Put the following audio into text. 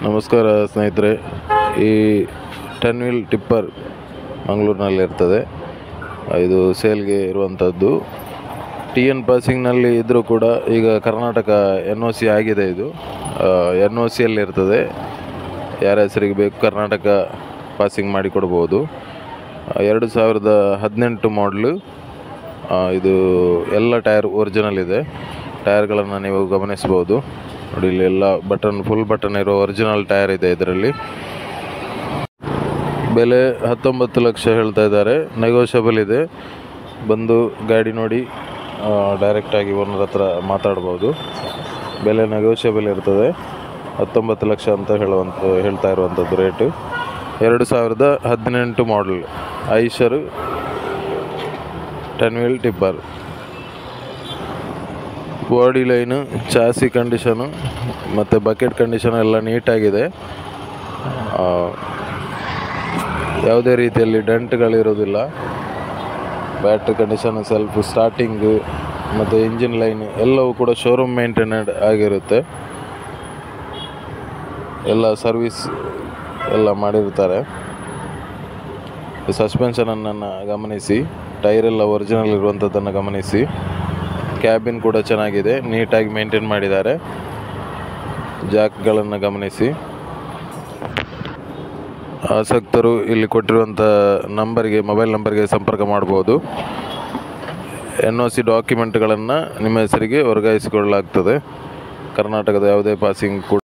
ನಮಸ್ಕಾರ ಸ್ನೇಹಿತರೆ ಈ ಟೆನ್ ವೀಲ್ ಟಿಪ್ಪರ್ ಮಂಗಳೂರಿನಲ್ಲಿ ಇರ್ತದೆ ಇದು ಸೇಲ್ಗೆ ಇರುವಂಥದ್ದು ಟಿ ಎನ್ ಪಾಸಿಂಗ್ನಲ್ಲಿ ಇದ್ದರೂ ಕೂಡ ಈಗ ಕರ್ನಾಟಕ ಎನ್ ಒ ಸಿ ಆಗಿದೆ ಇದು ಎನ್ ಒ ಸಿಯಲ್ಲಿ ಇರ್ತದೆ ಯಾರ ಹೆಸರಿಗೆ ಬೇಕು ಕರ್ನಾಟಕ ಪಾಸಿಂಗ್ ಮಾಡಿ ಕೊಡ್ಬೋದು ಎರಡು ಸಾವಿರದ ಹದಿನೆಂಟು ಮಾಡಲು ಇದು ಎಲ್ಲ ಟೈರ್ ಒರಿಜಿನಲ್ ಇದೆ ಟೈರ್ಗಳನ್ನು ನೀವು ಗಮನಿಸ್ಬೋದು ನೋಡಿ ಇಲ್ಲಿ ಎಲ್ಲ ಬಟನ್ ಫುಲ್ ಬಟನ್ ಇರೋ ಒರಿಜಿನಲ್ ಟೈರ್ ಇದೆ ಇದರಲ್ಲಿ ಬೆಲೆ ಹತ್ತೊಂಬತ್ತು ಲಕ್ಷ ಹೇಳ್ತಾ ಇದ್ದಾರೆ ನೆಗೋಷಿಯಬಲ್ ಇದೆ ಬಂದು ಗಾಡಿ ನೋಡಿ ಡೈರೆಕ್ಟಾಗಿ ಓನರ್ ಹತ್ರ ಮಾತಾಡ್ಬೋದು ಬೆಲೆ ನೆಗೋಷಿಯಬಲ್ ಇರ್ತದೆ ಹತ್ತೊಂಬತ್ತು ಲಕ್ಷ ಅಂತ ಹೇಳುವಂಥ ಹೇಳ್ತಾ ಇರುವಂಥದ್ದು ರೇಟು ಎರಡು ಸಾವಿರದ ಹದಿನೆಂಟು model Eicher ten wheel tipper body line chassis condition ಮತ್ತು ಬಕೆಟ್ ಕಂಡೀಷನ್ ಎಲ್ಲ ನೀಟಾಗಿದೆ ಆ, ಯಾವುದೇ ರೀತಿಯಲ್ಲಿ ಡೆಂಟ್ಗಳಿರೋದಿಲ್ಲ ಬ್ಯಾಟ್ರಿ ಕಂಡೀಷನ್ ಸೆಲ್ಫ್ ಸ್ಟಾರ್ಟಿಂಗು ಮತ್ತು ಇಂಜಿನ್ ಲೈನ್ ಎಲ್ಲವೂ ಕೂಡ ಶೋರೂಮ್ ಮೇಂಟೆನೆಡ್ ಆಗಿರುತ್ತೆ ಎಲ್ಲ ಸರ್ವಿಸ್ ಎಲ್ಲ ಮಾಡಿರ್ತಾರೆ ಸಸ್ಪೆನ್ಷನನ್ನು ಗಮನಿಸಿ ಟೈರೆಲ್ಲ ಒರಿಜಿನಲ್ ಇರುವಂಥದ್ದನ್ನು ಗಮನಿಸಿ ಕ್ಯಾಬಿನ್ ಕೂಡ ಚೆನ್ನಾಗಿದೆ ನೀಟಾಗಿ ಮೇಂಟೈನ್ ಮಾಡಿದ್ದಾರೆ ಜಾಕ್ಗಳನ್ನು ಗಮನಿಸಿ ಆಸಕ್ತರು ಇಲ್ಲಿ ಕೊಟ್ಟಿರುವಂಥ ನಂಬರ್ಗೆ ಮೊಬೈಲ್ ನಂಬರ್ಗೆ ಸಂಪರ್ಕ ಮಾಡ್ಬೋದು ಎನ್ ಒ ಸಿ ಡಾಕ್ಯುಮೆಂಟ್ಗಳನ್ನು ನಿಮ್ಮ ಹೆಸರಿಗೆ ವರ್ಗಾಯಿಸಿಕೊಳ್ಳಲಾಗ್ತದೆ ಕರ್ನಾಟಕದ ಯಾವುದೇ ಪಾಸಿಂಗ್ ಕೂಡ